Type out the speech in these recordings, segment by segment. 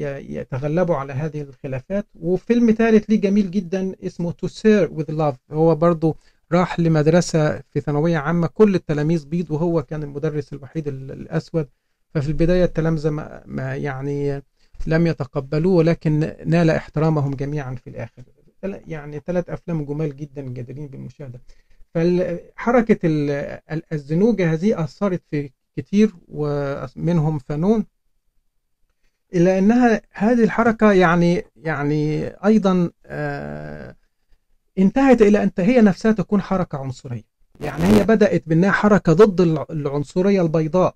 يتغلبوا على هذه الخلافات وفيلم ثالث ليه جميل جدا اسمه To Sir With Love هو برضو راح لمدرسة في ثانوية عامة كل التلاميذ بيض وهو كان المدرس الوحيد الأسود ففي البداية التلامذة ما, ما يعني لم يتقبلوه ولكن نال احترامهم جميعا في الآخر يعني ثلاث أفلام جمال جدا جديرين بالمشاهدة فحركة الزنوجة هذه أثرت في كتير ومنهم فانون إلا أنها هذه الحركة يعني يعني أيضا آه انتهت إلى أن هي نفسها تكون حركة عنصرية يعني هي بدأت بأنها حركة ضد العنصرية البيضاء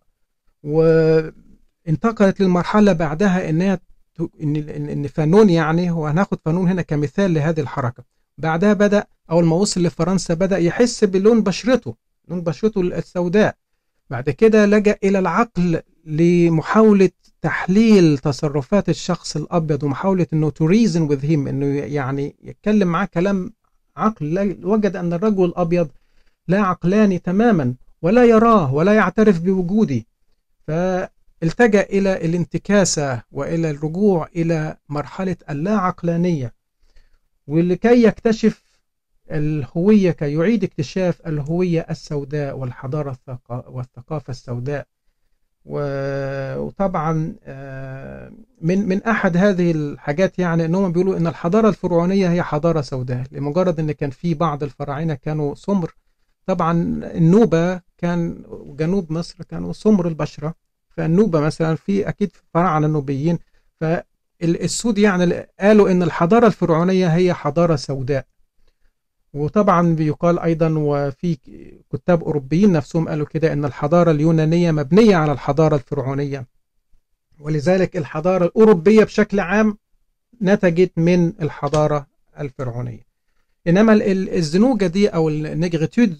وانتقلت للمرحلة بعدها أنها إن إن فانون يعني هو هناخد فانون هنا كمثال لهذه الحركة بعدها بدأ أول ما وصل لفرنسا بدأ يحس بلون بشرته لون بشرته السوداء بعد كده لجأ إلى العقل لمحاولة تحليل تصرفات الشخص الأبيض ومحاولة أنه to reason with him أنه يعني يتكلم معاه كلام عقل وجد أن الرجل الأبيض لا عقلاني تماما ولا يراه ولا يعترف بوجوده فالتجأ إلى الانتكاسة وإلى الرجوع إلى مرحلة اللا عقلانية ولكي يكتشف الهوية كي يعيد اكتشاف الهوية السوداء والحضارة والثقافة السوداء وطبعا من من احد هذه الحاجات يعني انهم بيقولوا ان الحضاره الفرعونيه هي حضاره سوداء لمجرد ان كان في بعض الفراعنه كانوا سمر طبعا النوبه كان جنوب مصر كانوا سمر البشره فالنوبه مثلا في اكيد فراعنه نوبيين فالسود يعني قالوا ان الحضاره الفرعونيه هي حضاره سوداء وطبعا بيقال ايضا وفي كتاب اوروبيين نفسهم قالوا كده ان الحضاره اليونانيه مبنيه على الحضاره الفرعونيه ولذلك الحضاره الاوروبيه بشكل عام نتجت من الحضاره الفرعونيه انما الزنوجه دي او النيجريتود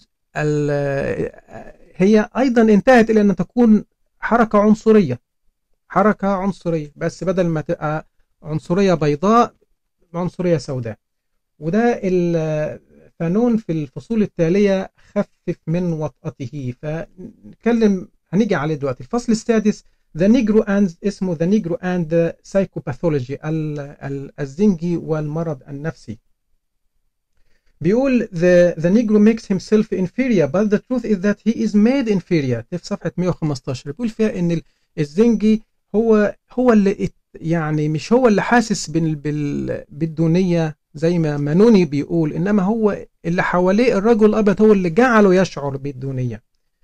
هي ايضا انتهت الى ان تكون حركه عنصريه حركه عنصريه بس بدل ما تبقى عنصريه بيضاء عنصريه سوداء وده فانون في الفصول التالية خفف من وطأته فنتكلم هنيجي عليه دلوقتي الفصل السادس The Negro and اسمه The Negro and the Psychopathology الزنجي والمرض النفسي بيقول the, the Negro makes himself inferior but the truth is that he is made inferior في صفحة 115 بيقول فيها ان الزنجي هو هو اللي يعني مش هو اللي حاسس بال, بال, بالدونية زي ما مانوني بيقول انما هو اللي حواليه الرجل الابيض هو اللي جعله يشعر بالدونيه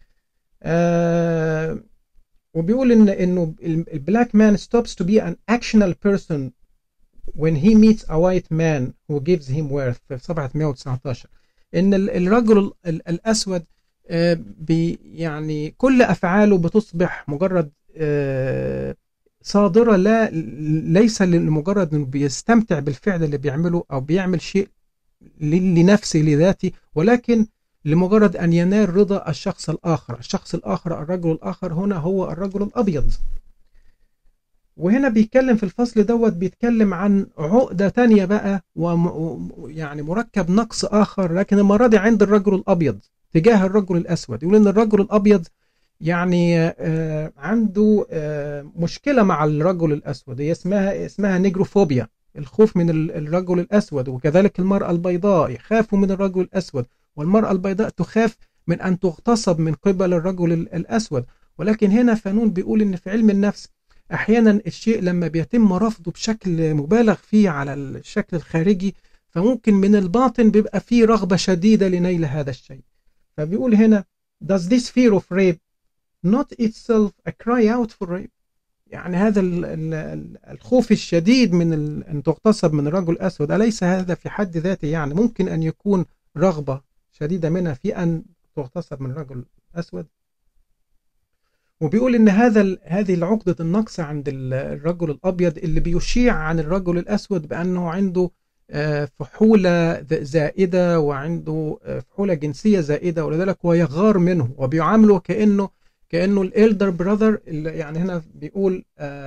آه وبيقول ان انه البلاك مان stops to be an actional person when he meets a white man who gives him worth في صفحه 119 ان الرجل الاسود آه بي يعني كل افعاله بتصبح مجرد آه صادرة لا ليس لمجرد انه بيستمتع بالفعل اللي بيعمله او بيعمل شيء لنفسه لذاته ولكن لمجرد ان ينال رضا الشخص الاخر الشخص الاخر الرجل الاخر هنا هو الرجل الابيض وهنا بيتكلم في الفصل دوت بيتكلم عن عقدة تانية بقى ويعني مركب نقص آخر لكن المرة دي عند الرجل الأبيض تجاه الرجل الأسود يقول إن الرجل الأبيض يعني عنده مشكلة مع الرجل الأسود هي اسمها اسمها نيجروفوبيا الخوف من الرجل الأسود وكذلك المرأة البيضاء يخافوا من الرجل الأسود والمرأة البيضاء تخاف من أن تغتصب من قبل الرجل الأسود ولكن هنا فانون بيقول إن في علم النفس أحيانا الشيء لما بيتم رفضه بشكل مبالغ فيه على الشكل الخارجي فممكن من الباطن بيبقى فيه رغبة شديدة لنيل هذا الشيء فبيقول هنا Does this fear of rape not itself a cry out for rape يعني هذا الخوف الشديد من أن تغتصب من الرجل الأسود أليس هذا في حد ذاته يعني ممكن أن يكون رغبة شديدة منها في أن تغتصب من الرجل الأسود وبيقول ان هذا هذه العقدة النقص عند الرجل الابيض اللي بيشيع عن الرجل الاسود بانه عنده فحولة زائدة وعنده فحولة جنسية زائدة ولذلك هو يغار منه وبيعامله كأنه كأنه الإلدر براذر يعني هنا بيقول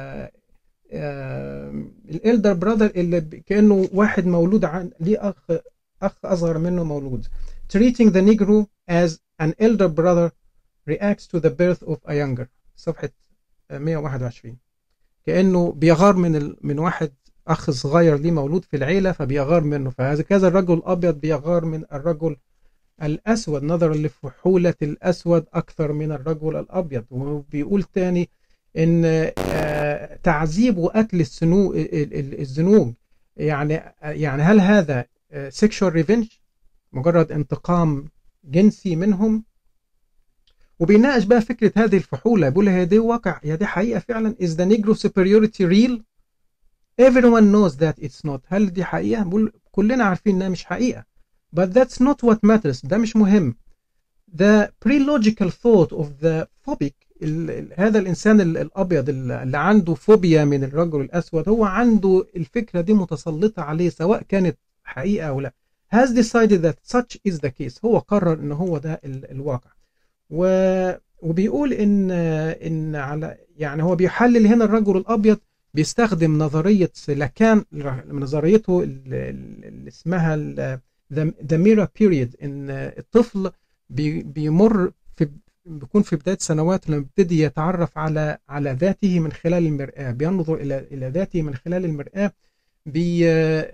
الإلدر براذر اللي كأنه واحد مولود عن ليه أخ أخ أصغر منه مولود treating the Negro as an elder brother reacts to the birth of a younger صفحة 121 كانه بيغار من ال... من واحد اخ صغير ليه مولود في العيله فبيغار منه فهذا كذا الرجل الابيض بيغار من الرجل الاسود نظرا لفحوله الاسود اكثر من الرجل الابيض وبيقول تاني ان آه، تعذيب وقتل السنو الزنوج يعني يعني هل هذا سيكشوال ريفنج مجرد انتقام جنسي منهم وبيناقش بقى فكره هذه الفحوله بيقول هي دي واقع هي دي حقيقه فعلا is the negro superiority real everyone knows that it's not هل دي حقيقه بيقول كلنا عارفين انها مش حقيقه but that's not what matters ده مش مهم the pre-logical thought of the phobic هذا الانسان الابيض اللي عنده فوبيا من الرجل الاسود هو عنده الفكره دي متسلطه عليه سواء كانت حقيقه او لا has decided that such is the case هو قرر ان هو ده الواقع و وبيقول ان ان على يعني هو بيحلل هنا الرجل الابيض بيستخدم نظريه لاكان نظريته اللي اسمها ذا ميرا بيريد ان الطفل بيمر في بيكون في بدايه سنوات لما بيبتدي يتعرف على على ذاته من خلال المرآة بينظر الى الى ذاته من خلال المرآة بي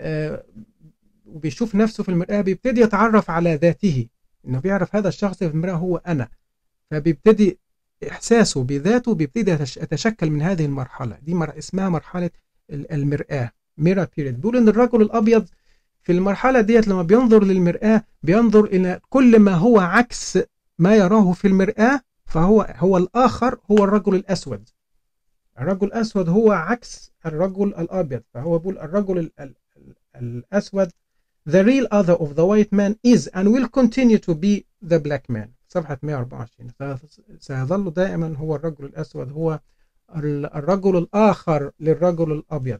وبيشوف نفسه في المرآة بيبتدي يتعرف على ذاته انه بيعرف هذا الشخص في المرآة هو انا فبيبتدي احساسه بذاته بيبتدي يتشكل من هذه المرحله دي مر... اسمها مرحله المرآة ميرا بيريد بيقول ان الرجل الابيض في المرحله ديت لما بينظر للمرآة بينظر الى كل ما هو عكس ما يراه في المرآة فهو هو الآخر هو الرجل الأسود الرجل الأسود هو عكس الرجل الأبيض فهو بيقول الرجل ال ال الأسود the real other of the white man is and will continue to be the black man صفحة 124 سيظل دائما هو الرجل الأسود هو الرجل الآخر للرجل الأبيض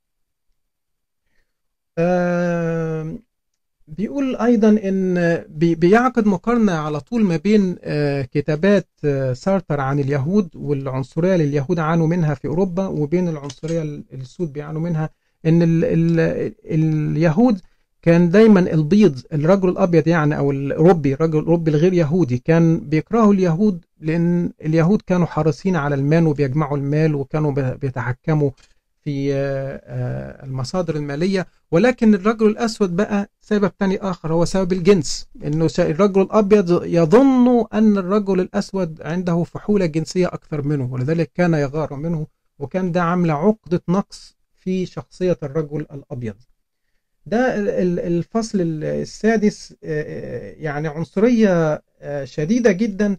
بيقول ايضا ان بيعقد مقارنه على طول ما بين كتابات سارتر عن اليهود والعنصريه اللي اليهود عانوا منها في اوروبا وبين العنصريه اللي السود بيعانوا منها ان ال ال اليهود كان دايما البيض الرجل الابيض يعني او الاوروبي الرجل الاوروبي الغير يهودي كان بيكرهوا اليهود لان اليهود كانوا حريصين على المال وبيجمعوا المال وكانوا بيتحكموا في المصادر المالية ولكن الرجل الأسود بقى سبب تاني آخر هو سبب الجنس إنه الرجل الأبيض يظن أن الرجل الأسود عنده فحولة جنسية أكثر منه ولذلك كان يغار منه وكان ده عامل عقدة نقص في شخصية الرجل الأبيض ده الفصل السادس يعني عنصرية شديدة جدا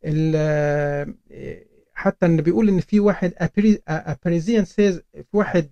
حتى ان بيقول ان في واحد اباريزيان سيز في واحد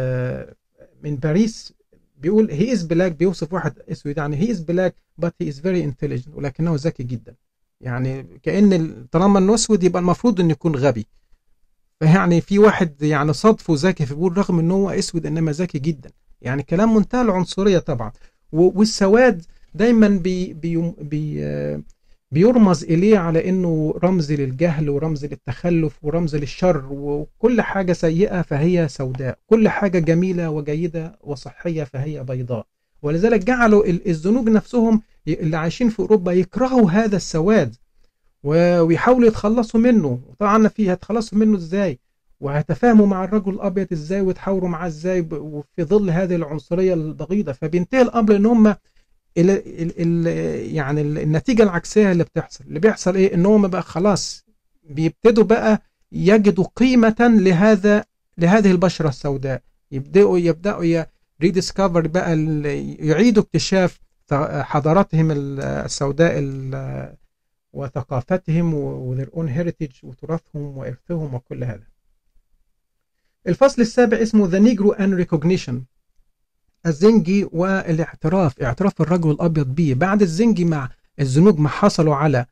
من باريس بيقول هي از بلاك بيوصف واحد اسود يعني هي از بلاك بات هي از فيري انتليجنت ولكنه ذكي جدا يعني كان طالما انه اسود يبقى المفروض انه يكون غبي فيعني في واحد يعني صدفه ذكي فبيقول رغم ان هو اسود انما ذكي جدا يعني كلام منتهى العنصريه طبعا والسواد دايما بي بي بي بيرمز إليه على إنه رمز للجهل ورمز للتخلف ورمز للشر وكل حاجة سيئة فهي سوداء كل حاجة جميلة وجيدة وصحية فهي بيضاء ولذلك جعلوا الزنوج نفسهم اللي عايشين في أوروبا يكرهوا هذا السواد ويحاولوا يتخلصوا منه طبعا في هيتخلصوا منه إزاي وهيتفاهموا مع الرجل الأبيض إزاي ويتحاوروا معاه إزاي وفي ظل هذه العنصرية البغيضة فبينتهي الأمر إن هم ال ال ال يعني النتيجة العكسية اللي بتحصل اللي بيحصل ايه ان هم بقى خلاص بيبتدوا بقى يجدوا قيمة لهذا لهذه البشرة السوداء يبدأوا يبدأوا ريديسكفر بقى يعيدوا اكتشاف حضاراتهم السوداء وثقافتهم وذير اون هيريتج وتراثهم وارثهم وكل هذا الفصل السابع اسمه ذا نيجرو ان ريكوجنيشن الزنجي والاعتراف اعتراف الرجل الابيض به بعد الزنجي مع الزنوج ما حصلوا على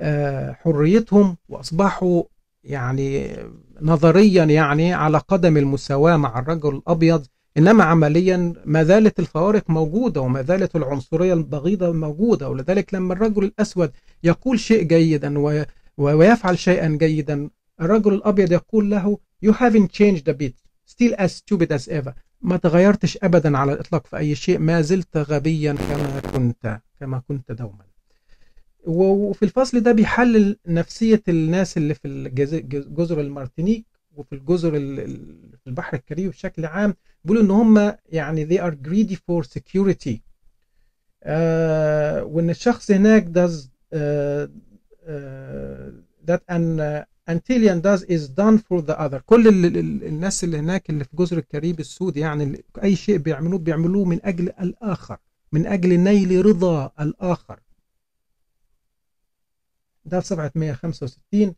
حريتهم واصبحوا يعني نظريا يعني على قدم المساواه مع الرجل الابيض انما عمليا ما زالت الفوارق موجوده وما زالت العنصريه البغيضه موجوده ولذلك لما الرجل الاسود يقول شيء جيدا ويفعل شيئا جيدا الرجل الابيض يقول له you haven't changed a bit still as stupid as ever ما تغيرتش ابدا على الاطلاق في اي شيء ما زلت غبيا كما كنت كما كنت دوما وفي الفصل ده بيحلل نفسيه الناس اللي في جزر المارتينيك وفي الجزر في البحر الكاريبي بشكل عام بيقولوا ان هم يعني they are greedy for security آه وان الشخص هناك does uh, uh, that an uh, Antillean does is done for the other كل ال ال الناس اللي هناك اللي في جزر الكاريبي السودي يعني اي شيء بيعملوه بيعملوه من اجل الاخر من اجل نيل رضا الاخر ده في صفحة 165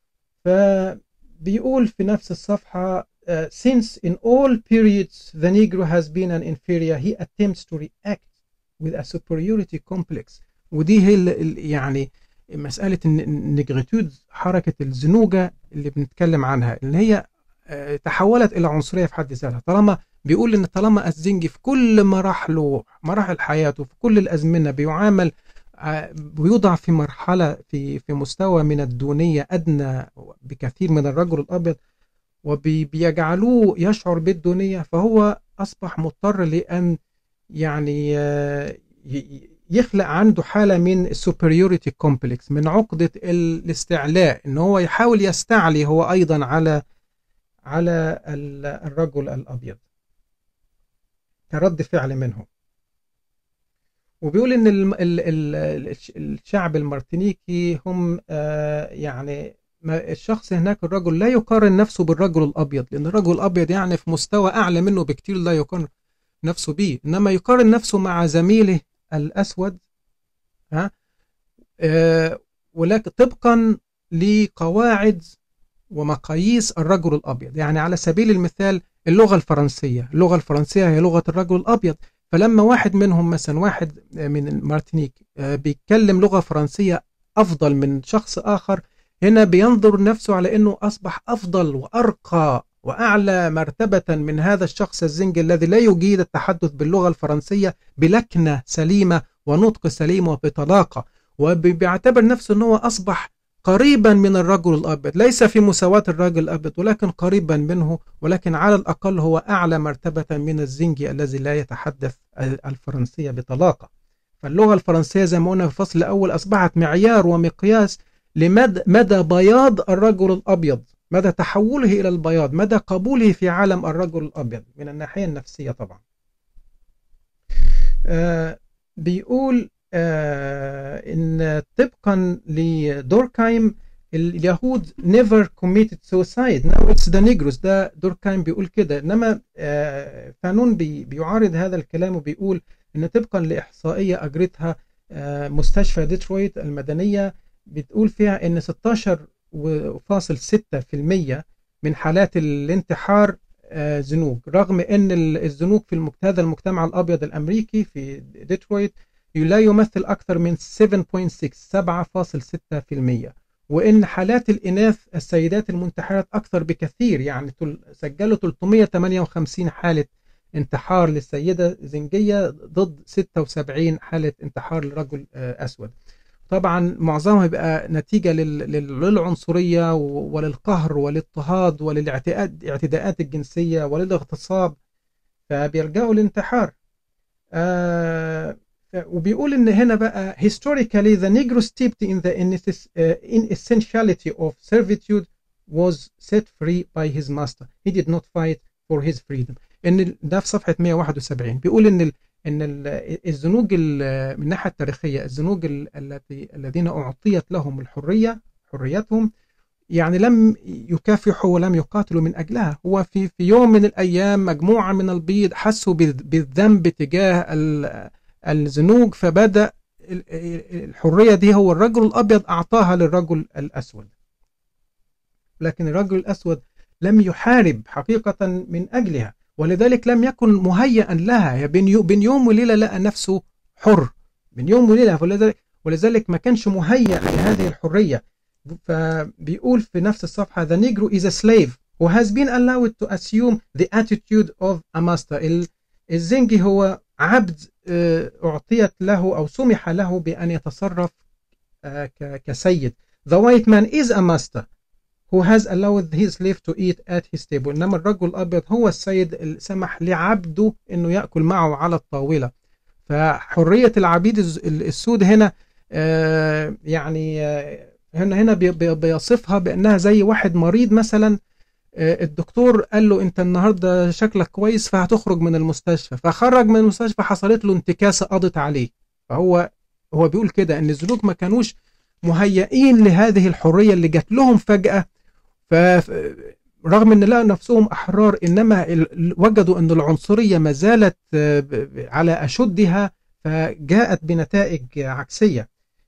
فبيقول في نفس الصفحة uh, since in all periods the Negro has been an inferior he attempts to react with a superiority complex ودي هي يعني مسألة النيجريتود حركة الزنوجة اللي بنتكلم عنها اللي هي تحولت إلى عنصرية في حد ذاتها طالما بيقول إن طالما الزنجي في كل مراحله مراحل حياته في كل الأزمنة بيعامل بيوضع في مرحلة في في مستوى من الدونية أدنى بكثير من الرجل الأبيض وبيجعلوه يشعر بالدونية فهو أصبح مضطر لأن يعني يخلق عنده حالة من السوبريوريتي كومبلكس من عقدة الاستعلاء ان هو يحاول يستعلي هو ايضا على على الرجل الابيض كرد فعل منه وبيقول ان الشعب المارتينيكي هم يعني الشخص هناك الرجل لا يقارن نفسه بالرجل الابيض لان الرجل الابيض يعني في مستوى اعلى منه بكتير لا يقارن نفسه به انما يقارن نفسه مع زميله الأسود ها أه ولكن طبقا لقواعد ومقاييس الرجل الأبيض يعني على سبيل المثال اللغة الفرنسية اللغة الفرنسية هي لغة الرجل الأبيض فلما واحد منهم مثلا واحد من المارتينيك أه بيتكلم لغة فرنسية أفضل من شخص آخر هنا بينظر نفسه على أنه أصبح أفضل وأرقى وأعلى مرتبة من هذا الشخص الزنجي الذي لا يجيد التحدث باللغة الفرنسية بلكنة سليمة ونطق سليم وبطلاقة وبيعتبر نفسه أنه أصبح قريبا من الرجل الأبيض ليس في مساواة الرجل الأبيض ولكن قريبا منه ولكن على الأقل هو أعلى مرتبة من الزنجي الذي لا يتحدث الفرنسية بطلاقة فاللغة الفرنسية زي ما قلنا في الفصل الأول أصبحت معيار ومقياس لمدى مدى بياض الرجل الأبيض مدى تحوله إلى البياض مدى قبوله في عالم الرجل الأبيض من الناحية النفسية طبعا آه بيقول آه إن طبقا لدوركايم اليهود never committed suicide now it's the Negroes ده دوركايم بيقول كده إنما آه فانون بي بيعارض هذا الكلام وبيقول إن طبقا لإحصائية أجرتها آه مستشفى ديترويت المدنية بتقول فيها إن 16 وفاصل ستة في المية من حالات الانتحار زنوج رغم ان الزنوج في هذا المجتمع الابيض الامريكي في ديترويت لا يمثل اكثر من 7.6 7.6% وان حالات الاناث السيدات المنتحرات اكثر بكثير يعني سجلوا 358 حاله انتحار للسيده زنجيه ضد 76 حاله انتحار لرجل اسود طبعا معظمها بيبقى نتيجة للعنصرية وللقهر والاضطهاد وللاعتداءات الجنسية وللاغتصاب فبيلجأوا للانتحار آه وبيقول ان هنا بقى historically the Negro steeped in the inessentiality of servitude was set free by his master he did not fight for his freedom ان ده في صفحة 171 بيقول ان ان الزنوج من الناحيه التاريخيه الزنوج التي الذين اعطيت لهم الحريه حريتهم يعني لم يكافحوا ولم يقاتلوا من اجلها هو في في يوم من الايام مجموعه من البيض حسوا بالذنب تجاه الزنوج فبدا الحريه دي هو الرجل الابيض اعطاها للرجل الاسود لكن الرجل الاسود لم يحارب حقيقه من اجلها ولذلك لم يكن مهيئا لها بين يوم وليلة لقى نفسه حر من يوم وليلة ولذلك, ولذلك ما كانش مهيئ لهذه الحرية فبيقول في نفس الصفحة The Negro is a slave who has been allowed to assume the attitude of a master الزنجي هو عبد أعطيت له أو سمح له بأن يتصرف كسيد The white man is a master who has allowed his slave to eat at his table إنما الرجل الأبيض هو السيد اللي سمح لعبده إنه يأكل معه على الطاولة فحرية العبيد السود هنا يعني هنا هنا بيصفها بأنها زي واحد مريض مثلا الدكتور قال له انت النهارده شكلك كويس فهتخرج من المستشفى فخرج من المستشفى حصلت له انتكاسه قضت عليه فهو هو بيقول كده ان الزنوج ما كانوش مهيئين لهذه الحريه اللي جات لهم فجاه ف رغم ان لقوا نفسهم احرار انما وجدوا ان العنصريه ما زالت على اشدها فجاءت بنتائج عكسيه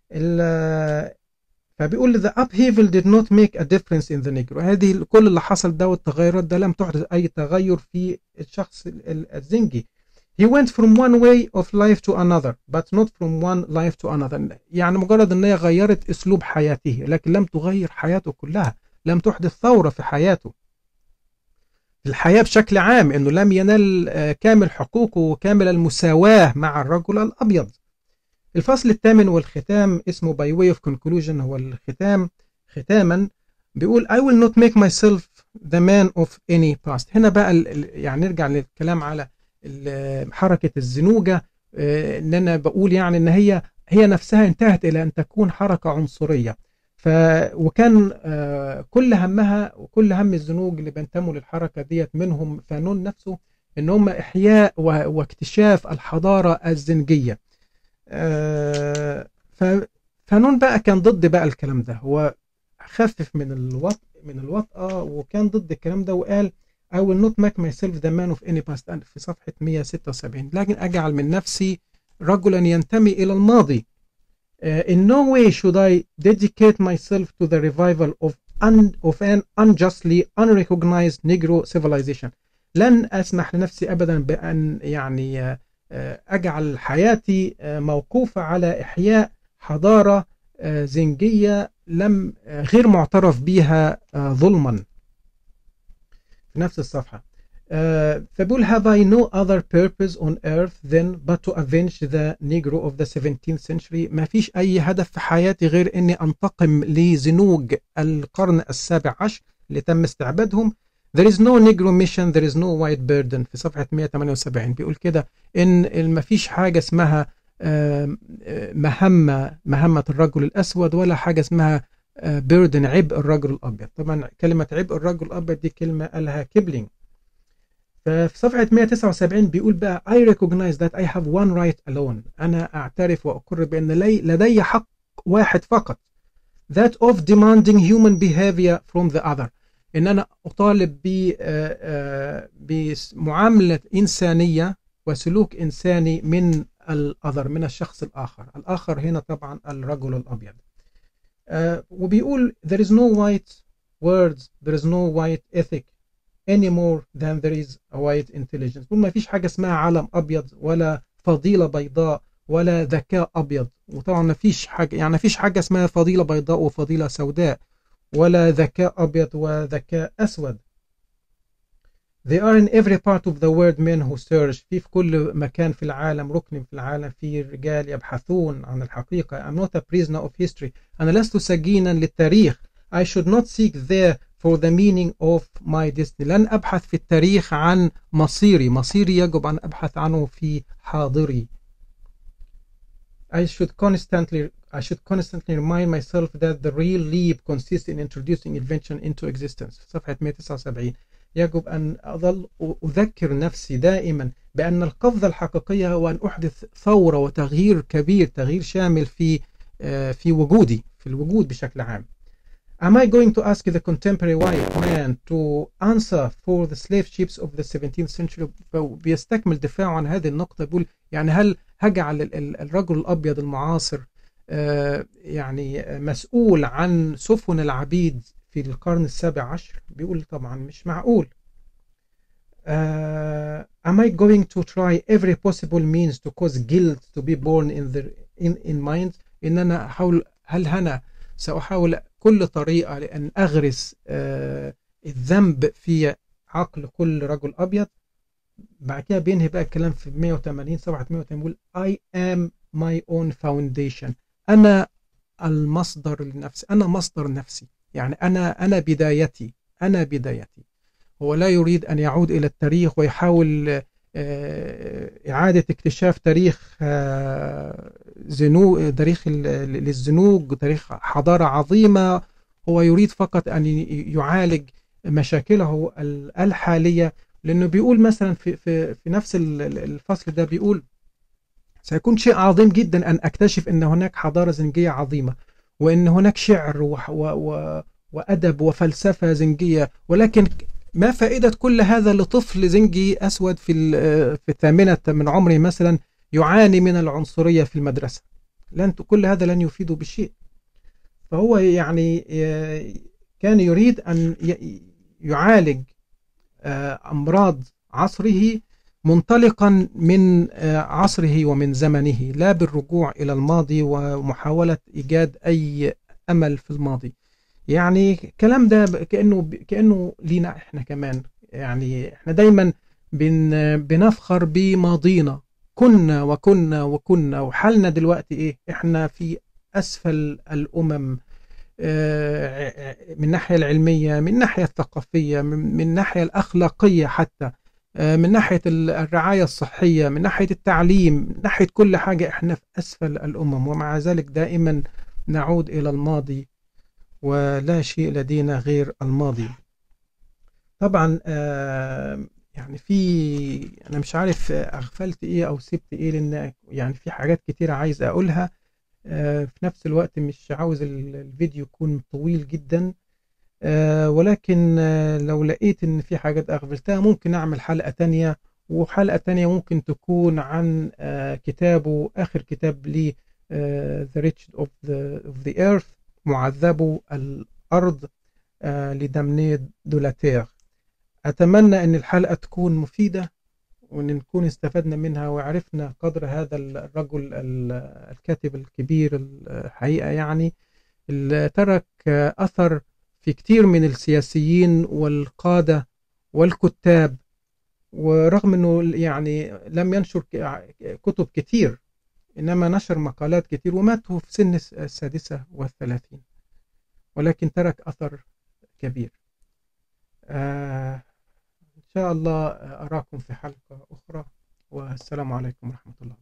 فبيقول the upheaval did not make a difference in the negro هذه كل اللي حصل ده والتغيرات ده لم تحدث أي تغير في الشخص الزنجي he went from one way of life to another but not from one life to another يعني مجرد ان هي غيرت اسلوب حياته لكن لم تغير حياته كلها لم تحدث ثورة في حياته الحياة بشكل عام انه لم ينال كامل حقوقه وكامل المساواة مع الرجل الابيض الفصل الثامن والختام اسمه by way of conclusion هو الختام ختاما بيقول I will not make myself the man of any past هنا بقى يعني نرجع للكلام على حركة الزنوجة ان انا بقول يعني ان هي هي نفسها انتهت الى ان تكون حركة عنصرية ف وكان كل همها وكل هم الزنوج اللي بينتموا للحركة ديت منهم فانون نفسه ان هم احياء واكتشاف الحضارة الزنجية فانون بقى كان ضد بقى الكلام ده هو خفف من الوط من الوطأة وكان ضد الكلام ده وقال I will not make myself the man of any past في صفحة 176 لكن أجعل من نفسي رجلا ينتمي إلى الماضي uh, In no way should I dedicate myself to the revival of, un, of an unjustly unrecognized Negro civilization لن أسمح لنفسي أبدا بأن يعني أجعل حياتي موقوفة على إحياء حضارة زنجية لم غير معترف بها ظلما في نفس الصفحة فبقول have I no other purpose on earth then but to avenge the Negro of the 17th century ما فيش أي هدف في حياتي غير أني أنتقم لزنوج القرن السابع عشر اللي تم استعبادهم There is no Negro mission there is no white burden في صفحة 178 بيقول كده إن ما فيش حاجة اسمها مهمة مهمة الرجل الأسود ولا حاجة اسمها بيردن عبء الرجل الأبيض طبعا كلمة عبء الرجل الأبيض دي كلمة قالها كيبلينج ففي صفحة 179 بيقول بقى I recognize that I have one right alone أنا أعترف وأقر بأن لي لدي حق واحد فقط that of demanding human behavior from the other ان انا اطالب بمعامله انسانيه وسلوك انساني من الاذر من الشخص الاخر الاخر هنا طبعا الرجل الابيض وبيقول there is no white words there is no white ethic any more than there is a white intelligence ما فيش حاجه اسمها عالم ابيض ولا فضيله بيضاء ولا ذكاء ابيض وطبعا ما فيش حاجه يعني ما فيش حاجه اسمها فضيله بيضاء وفضيله سوداء ولا ذكاء أبيض وذكاء أسود They are in every part of the world men who search في في كل مكان في العالم ركن في العالم في رجال يبحثون عن الحقيقة I'm not a prisoner of history أنا لست سجينا للتاريخ I should not seek there for the meaning of my destiny لن أبحث في التاريخ عن مصيري مصيري يجب أن أبحث عنه في حاضري I should constantly I should constantly remind myself that the real leap consists in introducing invention into existence صفحة 179 يجب أن أظل أذكر نفسي دائما بأن القفزة الحقيقية هو أن أحدث ثورة وتغيير كبير تغيير شامل في في وجودي في الوجود بشكل عام Am I going to ask the contemporary white man to answer for the slave ships of the 17th century بيستكمل دفاعه عن هذه النقطة بيقول يعني هل هجعل الرجل الأبيض المعاصر يعني مسؤول عن سفن العبيد في القرن السابع عشر بيقول طبعا مش معقول uh, am I going to try every possible means to cause guilt to be born in the in, in mind ان انا احاول هل انا ساحاول كل طريقه لان اغرس uh, الذنب في عقل كل رجل ابيض بعد كده بينهي بقى الكلام في 180 صفحه 180 بيقول I am my own foundation أنا المصدر لنفسي أنا مصدر نفسي يعني أنا أنا بدايتي أنا بدايتي هو لا يريد أن يعود إلى التاريخ ويحاول إعادة اكتشاف تاريخ زنو تاريخ للزنوج تاريخ حضارة عظيمة هو يريد فقط أن يعالج مشاكله الحالية لأنه بيقول مثلا في, في, في نفس الفصل ده بيقول سيكون شيء عظيم جدا أن أكتشف أن هناك حضارة زنجية عظيمة وأن هناك شعر و و و وأدب وفلسفة زنجية ولكن ما فائدة كل هذا لطفل زنجي أسود في في الثامنة من عمره مثلا يعاني من العنصرية في المدرسة لن كل هذا لن يفيده بشيء فهو يعني كان يريد أن يعالج أمراض عصره منطلقا من عصره ومن زمنه لا بالرجوع إلى الماضي ومحاولة إيجاد أي أمل في الماضي يعني الكلام ده كأنه كأنه لينا احنا كمان يعني احنا دايما بن بنفخر بماضينا كنا وكنا وكنا وحالنا دلوقتي ايه احنا في اسفل الامم من الناحية العلمية من الناحية الثقافية من الناحية الأخلاقية حتى من ناحية الرعاية الصحية من ناحية التعليم من ناحية كل حاجة احنا في أسفل الأمم ومع ذلك دائما نعود إلى الماضي ولا شيء لدينا غير الماضي طبعا يعني في أنا مش عارف أغفلت إيه أو سبت إيه لأن يعني في حاجات كتيرة عايز أقولها في نفس الوقت مش عاوز الفيديو يكون طويل جدا ولكن لو لقيت ان في حاجات اغفلتها ممكن اعمل حلقة تانية وحلقة تانية ممكن تكون عن كتابه اخر كتاب لي The Rich of the, of the Earth معذبو الارض لدمني دولاتير اتمنى ان الحلقة تكون مفيدة وان نكون استفدنا منها وعرفنا قدر هذا الرجل الكاتب الكبير الحقيقة يعني اللي ترك اثر في كتير من السياسيين والقادة والكتاب ورغم انه يعني لم ينشر كتب كتير انما نشر مقالات كتير ومات في سن السادسة والثلاثين ولكن ترك اثر كبير آه إن شاء الله أراكم في حلقة أخرى والسلام عليكم ورحمة الله